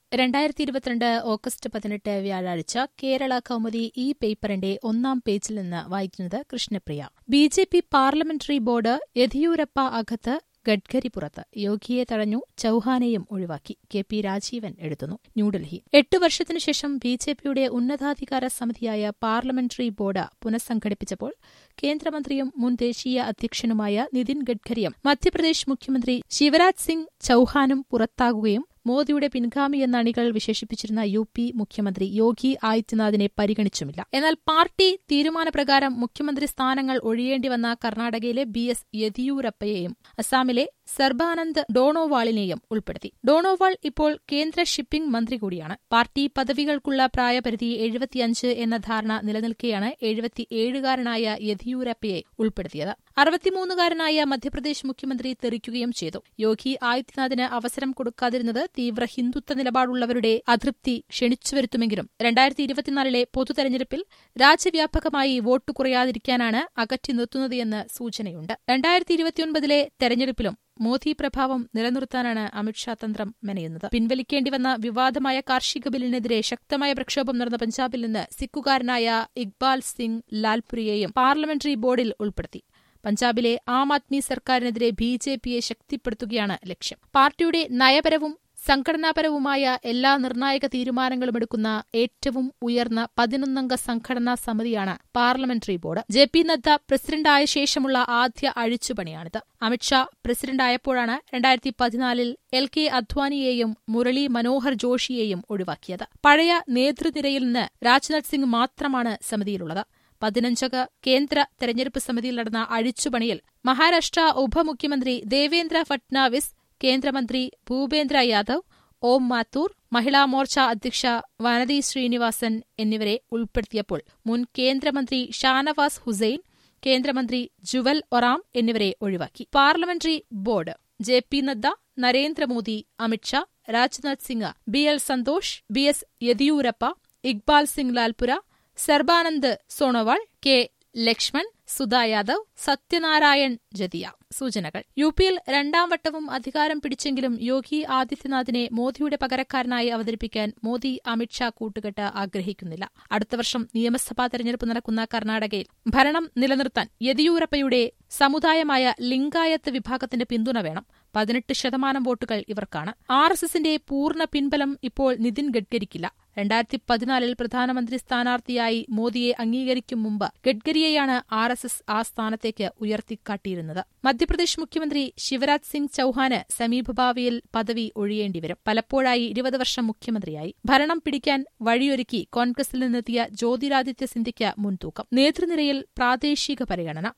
രണ്ടായിരത്തി ഇരുപത്തിരണ്ട് ഓഗസ്റ്റ് പതിനെട്ട് വ്യാഴാഴ്ച കേരള കൗമുദി ഈ പേപ്പറിന്റെ ഒന്നാം പേജിൽ നിന്ന് വായിക്കുന്നത് Krishnapriya B J P parliamentary board Yediyurappa അകത്ത് ഗഡ്കരി പുറത്ത് യോഗിയെ തടഞ്ഞു ചൌഹാനെയും ഒഴിവാക്കി കെ പി രാജീവൻ എഴുതുന്നു ന്യൂഡൽഹി എട്ട് വർഷത്തിനുശേഷം ബി ജെ പിയുടെ ഉന്നതാധികാര സമിതിയായ പാർലമെന്ററി ബോർഡ് പുനഃസംഘടിപ്പിച്ചപ്പോൾ കേന്ദ്രമന്ത്രിയും മുൻ ദേശീയ അധ്യക്ഷനുമായ നിതിൻ ഗഡ്കരിയും മധ്യപ്രദേശ് മുഖ്യമന്ത്രി ശിവരാജ് സിംഗ് ചൌഹാനും പുറത്താകുകയും മോദിയുടെ പിൻഗാമിയെന്ന അണികൾ വിശേഷിപ്പിച്ചിരുന്ന യു പി മുഖ്യമന്ത്രി യോഗി ആദിത്യനാഥിനെ പരിഗണിച്ചുമില്ല എന്നാൽ പാർട്ടി തീരുമാനപ്രകാരം മുഖ്യമന്ത്രി സ്ഥാനങ്ങൾ ഒഴിയേണ്ടിവന്ന കർണാടകയിലെ ബി എസ് യെദിയൂരപ്പയെയും അസാമിലെ സർബാനന്ദ് ഡോണോവാളിനെയും ഉൾപ്പെടുത്തി ഡോണോവാൾ ഇപ്പോൾ കേന്ദ്ര ഷിപ്പിംഗ് മന്ത്രി കൂടിയാണ് പാർട്ടി പദവികൾക്കുള്ള പ്രായപരിധി എഴുപത്തിയഞ്ച് എന്ന ധാരണ നിലനിൽക്കെയാണ് എഴുപത്തിയേഴുകാരനായ യെദിയൂരപ്പയെ ഉൾപ്പെടുത്തിയത് അറുപത്തിമൂന്നുകാരനായ മധ്യപ്രദേശ് മുഖ്യമന്ത്രി തെറിക്കുകയും ചെയ്തു യോഗി ആദിത്യനാഥിന് അവസരം കൊടുക്കാതിരുന്നത് തീവ്ര ഹിന്ദുത്വ നിലപാടുള്ളവരുടെ അതൃപ്തി ക്ഷണിച്ചുവരുത്തുമെങ്കിലും രണ്ടായിരത്തി ഇരുപത്തിനാലിലെ പൊതുതെരഞ്ഞെടുപ്പിൽ രാജ്യവ്യാപകമായി വോട്ട് കുറയാതിരിക്കാനാണ് അകറ്റി നിർത്തുന്നതെന്ന് സൂചനയുണ്ട് രണ്ടായിരത്തി ഇരുപത്തിയൊൻപതിലെ തെരഞ്ഞെടുപ്പിലും മോദി പ്രഭാവം നിലനിർത്താനാണ് അമിത്ഷാ തന്ത്രം മെനയുന്നത് പിൻവലിക്കേണ്ടിവന്ന വിവാദമായ കാർഷിക ബില്ലിനെതിരെ ശക്തമായ പ്രക്ഷോഭം നടന്ന പഞ്ചാബിൽ നിന്ന് സിക്കുകാരനായ ഇക്ബാൽ സിംഗ് ലാൽപുരിയെയും പാർലമെന്ററി ബോർഡിൽ ഉൾപ്പെടുത്തി പഞ്ചാബിലെ ആം ആദ്മി സർക്കാരിനെതിരെ ബി ജെ പിയെ ശക്തിപ്പെടുത്തുകയാണ് ലക്ഷ്യം പാർട്ടിയുടെ നയപരവും സംഘടനാപരവുമായ എല്ലാ നിർണായക തീരുമാനങ്ങളും എടുക്കുന്ന ഏറ്റവും ഉയർന്ന പതിനൊന്നംഗ സംഘടനാ സമിതിയാണ് parliamentary board J P Nadda പ്രസിഡന്റായ ശേഷമുള്ള ആദ്യ അഴിച്ചുപണിയാണിത് അമിത്ഷാ പ്രസിഡന്റായപ്പോഴാണ് രണ്ടായിരത്തി പതിനാലിൽ എൽ കെ അദ്വാനിയെയും മുരളി മനോഹർ ജോഷിയെയും ഒഴിവാക്കിയത് പഴയ നേതൃനിരയിൽ നിന്ന് രാജ്നാഥ് സിംഗ് മാത്രമാണ് സമിതിയിലുള്ളത് പതിനഞ്ചംഗ കേന്ദ്ര തെരഞ്ഞെടുപ്പ് സമിതിയിൽ നടന്ന അഴിച്ചുപണിയിൽ മഹാരാഷ്ട്ര ഉപമുഖ്യമന്ത്രി ദേവേന്ദ്ര ഫട്നാവിസ് കേന്ദ്രമന്ത്രി ഭൂപേന്ദ്ര യാദവ് ഓം മാത്തൂർ മഹിളാ മോർച്ച അധ്യക്ഷ വനതി ശ്രീനിവാസൻ എന്നിവരെ ഉൾപ്പെടുത്തിയപ്പോൾ മുൻ കേന്ദ്രമന്ത്രി ഷാനവാസ് ഹുസൈൻ കേന്ദ്രമന്ത്രി ജുവൽ ഒറാം എന്നിവരെ ഒഴിവാക്കി parliamentary board J P Nadda Narendra Modi Amit Shah Rajnath Singh B L Santhosh B S Yediyurappa Iqbal Singh Lalpura Sarbanand Sonowal K Laxman Sudha Yadav Satyanarayan Jatiya സൂചനകൾ യു പിയിൽ രണ്ടാം വട്ടവും അധികാരം പിടിച്ചെങ്കിലും യോഗി ആദിത്യനാഥിനെ മോദിയുടെ പകരക്കാരനായി അവതരിപ്പിക്കാൻ മോദി അമിത്ഷാ കൂട്ടുകെട്ട് ആഗ്രഹിക്കുന്നില്ല അടുത്ത വർഷം നിയമസഭാ തെരഞ്ഞെടുപ്പ് നടക്കുന്ന കർണാടകയിൽ ഭരണം നിലനിർത്താൻ യെദിയൂരപ്പയുടെ സമുദായമായ ലിംഗായത്ത് വിഭാഗത്തിന്റെ പിന്തുണ വേണം പതിനെട്ട് ശതമാനം വോട്ടുകൾ ഇവർക്കാണ് ആർ എസ് എസിന്റെ പൂർണ്ണ പിൻബലം ഇപ്പോൾ നിതിൻ ഗഡ്കരിക്കില്ല രണ്ടായിരത്തി പതിനാലിൽ പ്രധാനമന്ത്രി സ്ഥാനാർത്ഥിയായി മോദിയെ അംഗീകരിക്കും മുമ്പ് ഗഡ്കരിയെയാണ് ആർ എസ് എസ് ആ സ്ഥാനത്തേക്ക് ഉയർത്തിക്കാട്ടിയിരുന്നത് മധ്യപ്രദേശ് മുഖ്യമന്ത്രി ശിവരാജ് സിംഗ് ചൌഹാന് സമീപഭാവിയിൽ പദവി ഒഴിയേണ്ടിവരും പലപ്പോഴായി ഇരുപത് വർഷം മുഖ്യമന്ത്രിയായി ഭരണം പിടിക്കാൻ വഴിയൊരുക്കി കോൺഗ്രസിൽ നിന്നെത്തിയ ജ്യോതിരാദിത്യ സിന്ധ്യയ്ക്ക് മുൻതൂക്കം നേതൃനിരയിൽ പ്രാദേശിക പരിഗണന